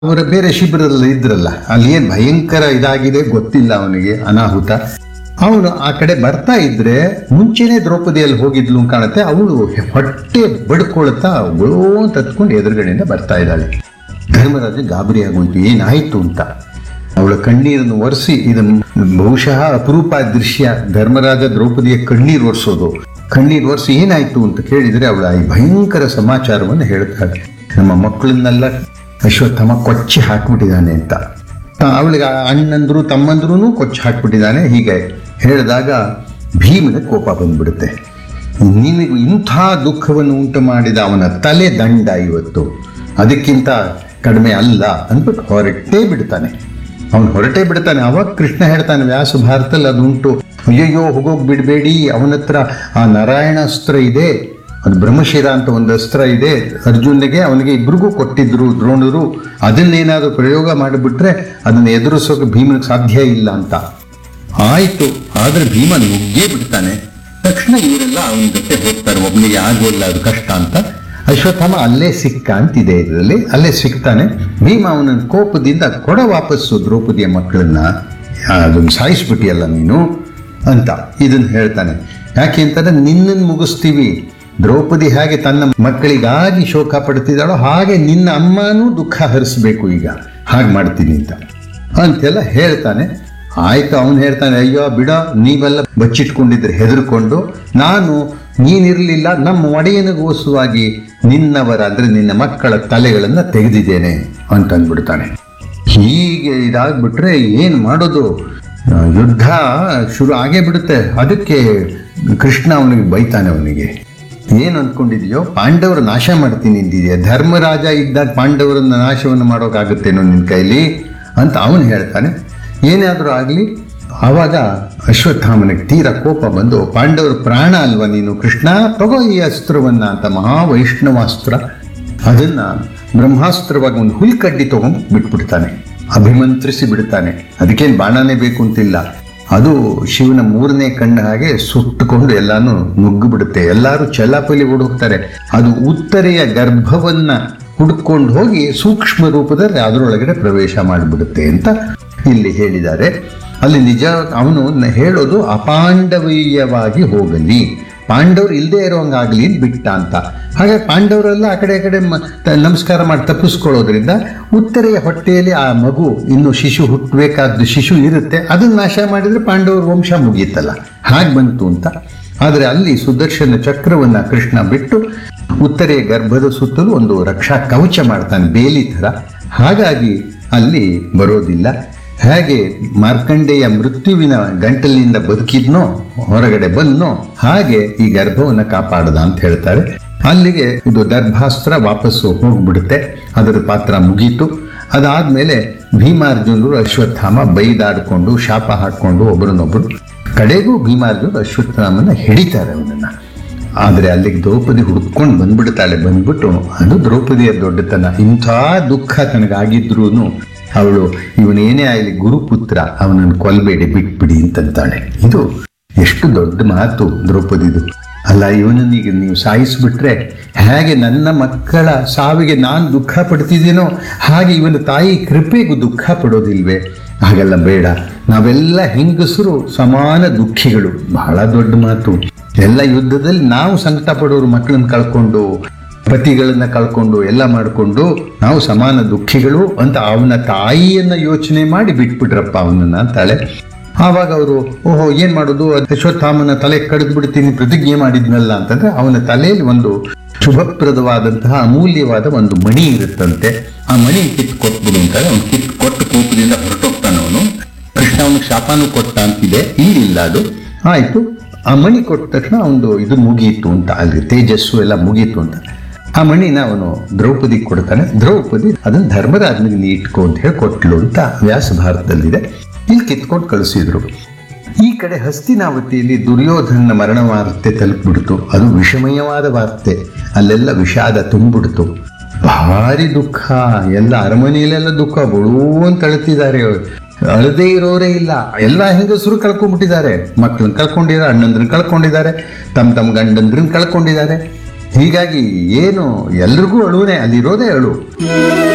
ಅವರ ಬೇರೆ ಶಿಬಿರದಲ್ಲಿ ಇದ್ರಲ್ಲ ಅಲ್ಲಿ ಏನ್ ಭಯಂಕರ ಇದಾಗಿದೆ ಗೊತ್ತಿಲ್ಲ ಅವನಿಗೆ ಅನಾಹುತ ಅವನು ಆ ಕಡೆ ಬರ್ತಾ ಇದ್ರೆ ಮುಂಚೆನೆ ದ್ರೌಪದಿಯಲ್ಲಿ ಹೋಗಿದ್ಲು ಅಂತ ಕಾಣುತ್ತೆ ಅವಳು ಹೊಟ್ಟೆ ಬಡ್ಕೊಳ್ತಾ ಗೊಳೋ ಅಂತ ಹತ್ಕೊಂಡು ಎದುರುಗಡೆಯಿಂದ ಬರ್ತಾ ಇದ್ದಾಳೆ ಧರ್ಮರಾಜ ಗಾಬರಿ ಆಗೋಯ್ತು ಏನಾಯ್ತು ಅಂತ ಅವಳ ಕಣ್ಣೀರನ್ನು ಒರೆಸಿ ಇದನ್ನು ಬಹುಶಃ ಅಪರೂಪ ದೃಶ್ಯ ಧರ್ಮರಾಜ ದ್ರೌಪದಿಯ ಕಣ್ಣೀರು ಒರೆಸೋದು ಕಣ್ಣೀರು ಒರೆಸಿ ಏನಾಯ್ತು ಅಂತ ಕೇಳಿದ್ರೆ ಅವಳ ಈ ಭಯಂಕರ ಸಮಾಚಾರವನ್ನು ಹೇಳ್ತಾಳೆ ನಮ್ಮ ಮಕ್ಕಳನ್ನೆಲ್ಲ ಅಶ್ವತ್ಥಾಮ ಕೊಚ್ಚಿ ಹಾಕ್ಬಿಟ್ಟಿದ್ದಾನೆ ಅಂತ ಆ, ಅವಳಿಗೆ ಆ ಅಣ್ಣಂದ್ರು ತಮ್ಮಂದ್ರೂ ಕೊಚ್ಚಿ ಹಾಕ್ಬಿಟ್ಟಿದ್ದಾನೆ ಹೀಗೆ ಹೇಳಿದಾಗ ಭೀಮನ ಕೋಪ ಬಂದ್ಬಿಡುತ್ತೆ ನಿನಗೆ ಇಂಥ ದುಃಖವನ್ನು ಉಂಟು ಮಾಡಿದ ಅವನ ತಲೆ ದಂಡ ಇವತ್ತು ಅದಕ್ಕಿಂತ ಕಡಿಮೆ ಅಲ್ಲ ಅಂದ್ಬಿಟ್ಟು ಹೊರಟೇ ಬಿಡ್ತಾನೆ ಅವನು ಹೊರಟೇ ಬಿಡ್ತಾನೆ ಅವಾಗ ಕೃಷ್ಣ ಹೇಳ್ತಾನೆ ವ್ಯಾಸ ಭಾರತದಲ್ಲಿ ಅದುಂಟು ಅಯ್ಯಯ್ಯೋ ಹೋಗೋಗ್ ಬಿಡಬೇಡಿ ಅವನ ಹತ್ರ ಆ ನಾರಾಯಣಾಸ್ತ್ರ ಇದೆ ಅದು ಬ್ರಹ್ಮಶಿರ ಅಂತ ಒಂದು ಅಸ್ತ್ರ ಇದೆ ಅರ್ಜುನ್ಗೆ ಅವನಿಗೆ ಇಬ್ರಿಗೂ ಕೊಟ್ಟಿದ್ರು ದ್ರೋಣರು ಅದನ್ನೇನಾದ್ರೂ ಪ್ರಯೋಗ ಮಾಡಿಬಿಟ್ರೆ ಅದನ್ನ ಎದುರಿಸೋಕೆ ಭೀಮನಿಗೆ ಸಾಧ್ಯ ಇಲ್ಲ ಅಂತ ಆಯ್ತು ಆದ್ರೆ ಭೀಮ ನುಗ್ಗೇ ಬಿಡ್ತಾನೆ ತಕ್ಷಣ ಇವರೆಲ್ಲ ಅವನ ಜೊತೆ ಹೋಗ್ತಾರೆ ಒಬ್ನಿಗೆ ಆಗೋಲ್ಲ ಅದು ಕಷ್ಟ ಅಂತ ಅಶ್ವತ್ಥಾಮ ಅಲ್ಲೇ ಸಿಕ್ಕ ಅಂತಿದೆ ಇದರಲ್ಲಿ ಅಲ್ಲೇ ಸಿಗ್ತಾನೆ ಭೀಮ ಅವನ ಕೋಪದಿಂದ ಕೊಡ ವಾಪಸ್ಸು ದ್ರೌಪದಿಯ ಮಕ್ಕಳನ್ನ ಅದನ್ನು ಸಾಯಿಸ್ಬಿಟ್ಟಿಯಲ್ಲ ನೀನು ಅಂತ ಇದನ್ನ ಹೇಳ್ತಾನೆ ಯಾಕೆ ಅಂತಂದ್ರೆ ನಿನ್ನನ್ನು ಮುಗಿಸ್ತೀವಿ ದ್ರೌಪದಿ ಹಾಗೆ ತನ್ನ ಮಕ್ಕಳಿಗಾಗಿ ಶೋಕ ಪಡ್ತಿದ್ದಾಳೋ ಹಾಗೆ ನಿನ್ನ ಅಮ್ಮನೂ ದುಃಖ ಹರಿಸ್ಬೇಕು ಈಗ ಹಾಗೆ ಮಾಡ್ತೀನಿ ಅಂತ ಅಂತೆಲ್ಲ ಹೇಳ್ತಾನೆ ಆಯ್ತು ಅವನು ಹೇಳ್ತಾನೆ ಅಯ್ಯೋ ಬಿಡ ನೀವೆಲ್ಲ ಬಚ್ಚಿಟ್ಕೊಂಡಿದ್ರೆ ಹೆದರ್ಕೊಂಡು ನಾನು ನೀನಿರಲಿಲ್ಲ ನಮ್ಮ ಒಡೆಯನಿಗೋಸ್ಕರವಾಗಿ ನಿನ್ನವರ ಅಂದ್ರೆ ನಿನ್ನ ಮಕ್ಕಳ ತಲೆಗಳನ್ನ ತೆಗೆದಿದ್ದೇನೆ ಅಂತ ಅಂದ್ಬಿಡ್ತಾನೆ ಹೀಗೆ ಇದಾಗ್ಬಿಟ್ರೆ ಏನ್ ಮಾಡೋದು ಆ, ಯುದ್ಧ ಶುರು ಆಗೇ ಬಿಡುತ್ತೆ ಅದಕ್ಕೆ ಕೃಷ್ಣ ಅವನಿಗೆ ಬೈತಾನೆ ಅವನಿಗೆ ಏನು ಅಂದ್ಕೊಂಡಿದ್ಯೋ ಪಾಂಡವರ ನಾಶ ಮಾಡ್ತೀನಿ ಅಂದಿದ್ಯಾ ಧರ್ಮರಾಜ ಇದ್ದಾಗ ಪಾಂಡವರನ್ನ ನಾಶವನ್ನು ಮಾಡೋಕ್ಕಾಗುತ್ತೇನೋ ನಿನ್ನ ಕೈಲಿ ಅಂತ ಅವನು ಹೇಳ್ತಾನೆ ಏನಾದರೂ ಆಗಲಿ ಆವಾಗ ಅಶ್ವತ್ಥಾಮನಿಗೆ ತೀರ ಕೋಪ ಬಂದು ಪಾಂಡವರ ಪ್ರಾಣ ಅಲ್ವಾ ನೀನು ಕೃಷ್ಣ ತಗೋ ಈ ಅಸ್ತ್ರವನ್ನ ಅಂತ ಮಹಾವೈಷ್ಣವಾಸ್ತ್ರ ಅದನ್ನ ಬ್ರಹ್ಮಾಸ್ತ್ರವಾಗಿ ಒಂದು ಹುಲ್ಕಡ್ಡಿ ತಗೊಂಡು ಬಿಟ್ಬಿಡ್ತಾನೆ ಅಭಿಮಂತ್ರಿಸಿ ಬಿಡ್ತಾನೆ ಅದಕ್ಕೇನು ಬಾಣನೇ ಬೇಕು ಅಂತಿಲ್ಲ ಅದು ಶಿವನ ಮೂರನೇ ಕಣ್ಣು ಹಾಗೆ ಸುಟ್ಟುಕೊಂಡು ಎಲ್ಲಾನು ನುಗ್ಗು ಬಿಡುತ್ತೆ ಎಲ್ಲರೂ ಚಲಾಪಲಿ ಓಡೋಗ್ತಾರೆ ಅದು ಉತ್ತರೆಯ ಗರ್ಭವನ್ನ ಹುಡ್ಕೊಂಡು ಹೋಗಿ ಸೂಕ್ಷ್ಮ ರೂಪದಲ್ಲಿ ಅದರೊಳಗಡೆ ಪ್ರವೇಶ ಮಾಡಿಬಿಡುತ್ತೆ ಅಂತ ಇಲ್ಲಿ ಹೇಳಿದ್ದಾರೆ ಅಲ್ಲಿ ನಿಜ ಅವನು ನ- ಹೇಳೋದು ಅಪಾಂಡವೀಯವಾಗಿ ಹೋಗಲಿ ಪಾಂಡವರು ಇಲ್ಲದೆ ಇರೋಂಗಾಗ್ಲಿ ಅಂತ ಬಿಟ್ಟ ಅಂತ ಹಾಗೆ ಪಾಂಡವರೆಲ್ಲ ಆ ಕಡೆ ಈ ಕಡೆ ಮ- ತ- ನಮಸ್ಕಾರ ಮಾಡಿ ತಪ್ಪಿಸ್ಕೊಳ್ಳೋದ್ರಿಂದ ಉತ್ತರೆಯ ಹೊಟ್ಟೆಯಲ್ಲಿ ಆ ಮಗು ಇನ್ನು ಶಿಶು ಹುಟ್ಟಬೇಕಾದ್ದು ಶಿಶು ಇರುತ್ತೆ ಅದನ್ನ ನಾಶ ಮಾಡಿದ್ರೆ ಪಾಂಡವರ ವಂಶ ಮುಗೀತಲ್ಲ ಹಾಗೆ ಬಂತು ಅಂತ ಆದರೆ ಅಲ್ಲಿ ಸುದರ್ಶನ ಚಕ್ರವನ್ನ ಕೃಷ್ಣ ಬಿಟ್ಟು ಉತ್ತರೆಯ ಗರ್ಭದ ಸುತ್ತಲೂ ಒಂದು ರಕ್ಷಾ ಕವಚ ಮಾಡ್ತಾನೆ ಬೇಲಿ ಥರ ಹಾಗಾಗಿ ಅಲ್ಲಿ ಬರೋದಿಲ್ಲ ಹೇಗೆ ಮಾರ್ಕಂಡೇಯ ಮೃತ್ಯುವಿನ ಗಂಟಲಿನಿಂದ ಬದುಕಿದ್ನೋ ಹೊರಗಡೆ ಬಂದ್ನೋ ಹಾಗೆ ಈ ಗರ್ಭವನ್ನು ಕಾಪಾಡದ ಅಂತ ಹೇಳ್ತಾರೆ ಅಲ್ಲಿಗೆ ಇದು ದರ್ಭಾಸ್ತ್ರ ವಾಪಸ್ಸು ಹೋಗ್ಬಿಡುತ್ತೆ ಅದರ ಪಾತ್ರ ಮುಗೀತು ಅದಾದ್ಮೇಲೆ ಭೀಮಾರ್ಜುನರು ಅಶ್ವತ್ಥಾಮ ಬೈದಾಡ್ಕೊಂಡು ಶಾಪ ಹಾಕೊಂಡು ಒಬ್ಬರನ್ನೊಬ್ಬರು ಕಡೆಗೂ ಭೀಮಾರ್ಜುನರು ಅಶ್ವತ್ಥಾಮನ ಹಿಡಿತಾರೆ ಅವನನ್ನ ಆದರೆ ಅಲ್ಲಿಗೆ ದ್ರೌಪದಿ ಹುಡ್ಕೊಂಡು ಬಂದ್ಬಿಡ್ತಾಳೆ ಬಂದ್ಬಿಟ್ಟು ಅದು ದ್ರೌಪದಿಯ ದೊಡ್ಡತನ ಇಂಥ ದುಃಖ ತನಗಾಗಿದ್ರೂ ಅವಳು ಇವನೇನೇ ಆಗಲಿ ಗುರುಪುತ್ರ ಅವನನ್ನು ಕೊಲ್ಬೇಡಿ ಬಿಟ್ಬಿಡಿ ಅಂತಂತಾಳೆ ಇದು ಎಷ್ಟು ದೊಡ್ಡ ಮಾತು ದ್ರೌಪದಿದು ಅಲ್ಲ ಇವನನ್ನೀಗ ನೀವು ಸಾಯಿಸ್ಬಿಟ್ರೆ ಹೇಗೆ ನನ್ನ ಮಕ್ಕಳ ಸಾವಿಗೆ ನಾನು ದುಃಖ ಪಡ್ತಿದ್ದೀನೋ ಹಾಗೆ ಇವನ ತಾಯಿ ಕೃಪೆಗೂ ದುಃಖ ಪಡೋದಿಲ್ವೇ ಹಾಗೆಲ್ಲ ಬೇಡ ನಾವೆಲ್ಲ ಹೆಂಗಸರು ಸಮಾನ ದುಃಖಿಗಳು ಬಹಳ ದೊಡ್ಡ ಮಾತು ಎಲ್ಲ ಯುದ್ಧದಲ್ಲಿ ನಾವು ಸಂಕಟ ಪಡೋರು ಮಕ್ಕಳನ್ನ ಕಳ್ಕೊಂಡು ಪತಿಗಳನ್ನ ಕಳ್ಕೊಂಡು ಎಲ್ಲ ಮಾಡಿಕೊಂಡು ನಾವು ಸಮಾನ ದುಃಖಿಗಳು ಅಂತ ಅವನ ತಾಯಿಯನ್ನ ಯೋಚನೆ ಮಾಡಿ ಬಿಟ್ಬಿಟ್ರಪ್ಪ ಅವನನ್ನ ಅಂತಾಳೆ ಆವಾಗ ಅವರು ಓಹೋ ಏನ್ ಮಾಡೋದು ಅಶ್ವತ್ಥಾಮನ ತಲೆ ಕಡಿದು ಬಿಡ್ತೀನಿ ಪ್ರತಿಜ್ಞೆ ಮಾಡಿದ್ನಲ್ಲ ಅಂತಂದ್ರೆ ಅವನ ತಲೆಯಲ್ಲಿ ಒಂದು ಶುಭಪ್ರದವಾದಂತಹ ಅಮೂಲ್ಯವಾದ ಒಂದು ಮಣಿ ಇರುತ್ತಂತೆ ಆ ಮಣಿ ಕಿತ್ತು ಕೊಟ್ಬಿಡು ಅಂತಾರೆ ಅವ್ನು ಕಿತ್ತು ಕೊಟ್ಟು ಕೋಪದಿಂದ ಹೊರಟೋಗ್ತಾನೆ ಅವನು ಕೃಷ್ಣ ಅವನಿಗೆ ಶಾಪನೂ ಕೊಟ್ಟ ಅಂತಿದೆ ಇಲ್ಲಿಲ್ಲ ಅದು ಆಯ್ತು ಆ ಮಣಿ ಕೊಟ್ಟ ತಕ್ಷಣ ಒಂದು ಇದು ಮುಗೀತು ಅಂತ ಅಲ್ಲಿ ತೇಜಸ್ಸು ಎಲ್ಲ ಮುಗೀತು ಅಂತ ಆ ಮಣಿನ ಅವನು ದ್ರೌಪದಿ ಕೊಡ್ತಾನೆ ದ್ರೌಪದಿ ಅದನ್ನ ಧರ್ಮರಾಜನಿಗೆ ನೀ ಇಟ್ಕೊ ಅಂತ ಹೇಳಿ ಕೊಟ್ಲು ಅಂತ ವ್ಯಾಸ ಭಾರತದಲ್ಲಿದೆ ಇಲ್ಲಿ ಕಿತ್ಕೊಂಡು ಕಳಿಸಿದ್ರು ಈ ಕಡೆ ಹಸ್ತಿನಾವತಿಯಲ್ಲಿ ದುರ್ಯೋಧನ ಮರಣ ವಾರ್ತೆ ತಲುಪಿಬಿಡ್ತು ಅದು ವಿಷಮಯವಾದ ವಾರ್ತೆ ಅಲ್ಲೆಲ್ಲ ವಿಷಾದ ತುಂಬಿಡ್ತು ಭಾರಿ ದುಃಖ ಎಲ್ಲ ಅರಮನೆಯಲ್ಲೆಲ್ಲ ದುಃಖ ಬಡೂ ಅಂತ ಅಳ್ತಿದ್ದಾರೆ ಅಳದೇ ಇರೋರೇ ಇಲ್ಲ ಎಲ್ಲ ಹೆಂಗಸರು ಕಳ್ಕೊಂಡ್ಬಿಟ್ಟಿದ್ದಾರೆ ಮಕ್ಕಳನ್ನ ಕಳ್ಕೊಂಡಿದ್ದಾರೆ ಅಣ್ಣಂದ್ರನ್ನ ಕಳ್ಕೊಂಡಿದ್ದಾರೆ ತಮ್ಮ ತಮ್ಮ ಗಂಡಂದ್ರನ್ನ ಕಳ್ಕೊಂಡಿದ್ದಾರೆ ಹೀಗಾಗಿ ಏನು ಎಲ್ರಿಗೂ ಅಳುವೇ ಅಲ್ಲಿರೋದೇ ಅಳು